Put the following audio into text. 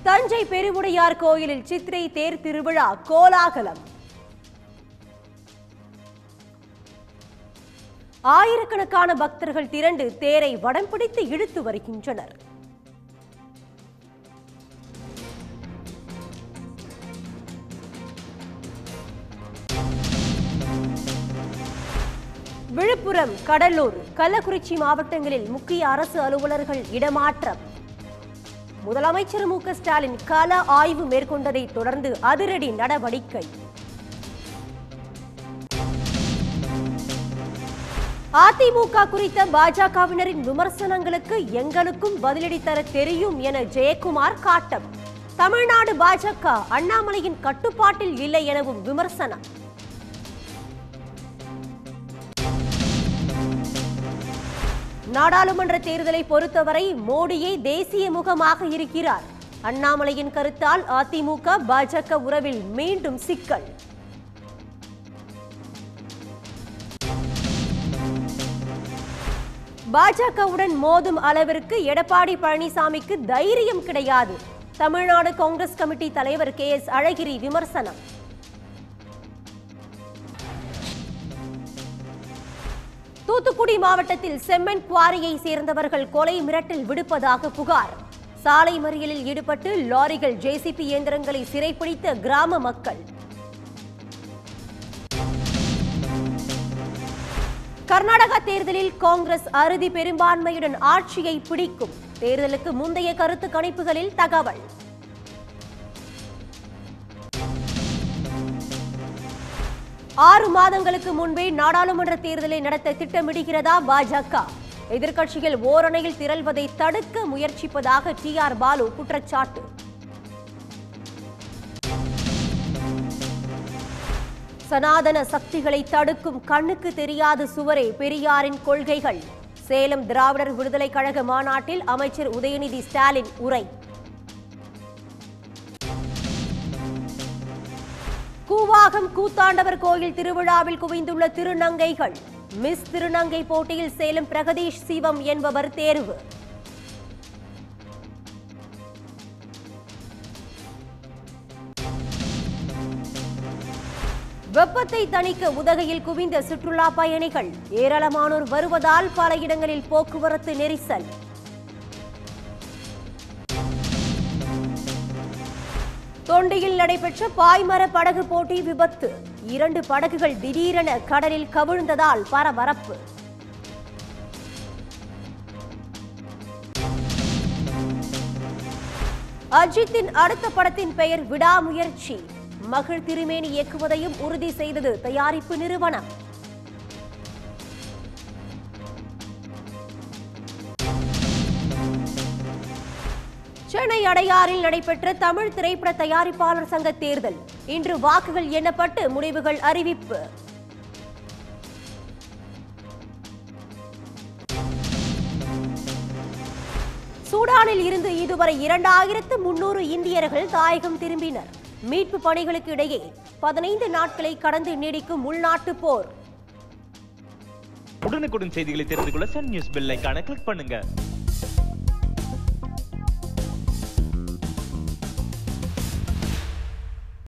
தஞ்சை பெருவுடையார் கோயிலில் சித்திரை தேர் திருவிழா கோலாகலம் ஆயிரக்கணக்கான பக்தர்கள் திரண்டு தேரை வடம் பிடித்து இழுத்து வருகின்றனர் விழுப்புரம் கடலூர் கள்ளக்குறிச்சி மாவட்டங்களில் முக்கிய அரசு அலுவலர்கள் இடமாற்றம் முதலமைச்சர் மு க ஸ்டாலின் கள ஆய்வு மேற்கொண்டதை தொடர்ந்து அதிரடி நடவடிக்கை அதிமுக குறித்த பாஜகவினரின் விமர்சனங்களுக்கு எங்களுக்கும் பதிலடி தர தெரியும் என ஜெயக்குமார் காட்டம் தமிழ்நாடு பாஜக அண்ணாமலையின் கட்டுப்பாட்டில் இல்லை எனவும் விமர்சனம் நாடாளுமன்ற தேர்தலை பொறுத்தவரை மோடியே தேசிய முகமாக இருக்கிறார் அண்ணாமலையின் கருத்தால் அதிமுக பாஜக உறவில் மீண்டும் சிக்கல் பாஜகவுடன் மோதும் அளவிற்கு எடப்பாடி பழனிசாமிக்கு தைரியம் கிடையாது தமிழ்நாடு காங்கிரஸ் கமிட்டி தலைவர் கே எஸ் அழகிரி விமர்சனம் தூத்துக்குடி மாவட்டத்தில் செம்மண் குவாரியை சேர்ந்தவர்கள் கொலை மிரட்டல் விடுப்பதாக புகார் சாலை மறியலில் ஈடுபட்டு லாரிகள் ஜேசிபி இயந்திரங்களை சிறைப்பிடித்த கிராம மக்கள் கர்நாடகா தேர்தலில் காங்கிரஸ் அறுதி பெரும்பான்மையுடன் ஆட்சியை பிடிக்கும் தேர்தலுக்கு முந்தைய கருத்து கணிப்புகளில் தகவல் ஆறு மாதங்களுக்கு முன்பே நாடாளுமன்ற தேர்தலை நடத்த திட்டமிடுகிறதா பாஜக எதிர்க்கட்சிகள் ஓரணையில் திரள்வதை தடுக்க முயற்சிப்பதாக டி ஆர் பாலு குற்றச்சாட்டு சனாதன சக்திகளை தடுக்கும் கண்ணுக்கு தெரியாத சுவரே பெரியாரின் கொள்கைகள் சேலம் திராவிடர் விடுதலை கழக மாநாட்டில் அமைச்சர் உதயநிதி ஸ்டாலின் உரை கூவாகம் கூத்தாண்டவர் கோயில் திருவிழாவில் குவிந்துள்ள திருநங்கைகள் மிஸ் திருநங்கை போட்டியில் சேலம் பிரகதீஷ் சிவம் என்பவர் தேர்வு வெப்பத்தை தணிக்க உதகையில் குவிந்த சுற்றுலா பயணிகள் ஏராளமானோர் வருவதால் பல இடங்களில் போக்குவரத்து நெரிசல் தொண்டியில் நடைபெற்ற பாய்மர படகு போட்டி விபத்து இரண்டு படகுகள் திடீரென கடலில் கவிழ்ந்ததால் பரபரப்பு அஜித்தின் அடுத்த படத்தின் பெயர் விடாமுயற்சி மகள் திருமேனி இயக்குவதையும் உறுதி செய்தது தயாரிப்பு நிறுவனம் சென்னை அடையாறில் நடைபெற்ற தமிழ் திரைப்பட தயாரிப்பாளர் சங்க தேர்தல் இன்று வாக்குகள் எண்ணப்பட்டு முடிவுகள் அறிவிப்பு சூடானில் இருந்து இதுவரை இரண்டாயிரத்து முன்னூறு இந்தியர்கள் தாயகம் திரும்பினர் மீட்பு பணிகளுக்கு இடையே பதினைந்து நாட்களை கடந்து நீடிக்கும் உள்நாட்டு போர் உடனுக்குடன் செய்திகளை தெரிந்து கொள்ள சன் நியூஸ் பெல் ஐகானை கிளிக் பண்ணுங்க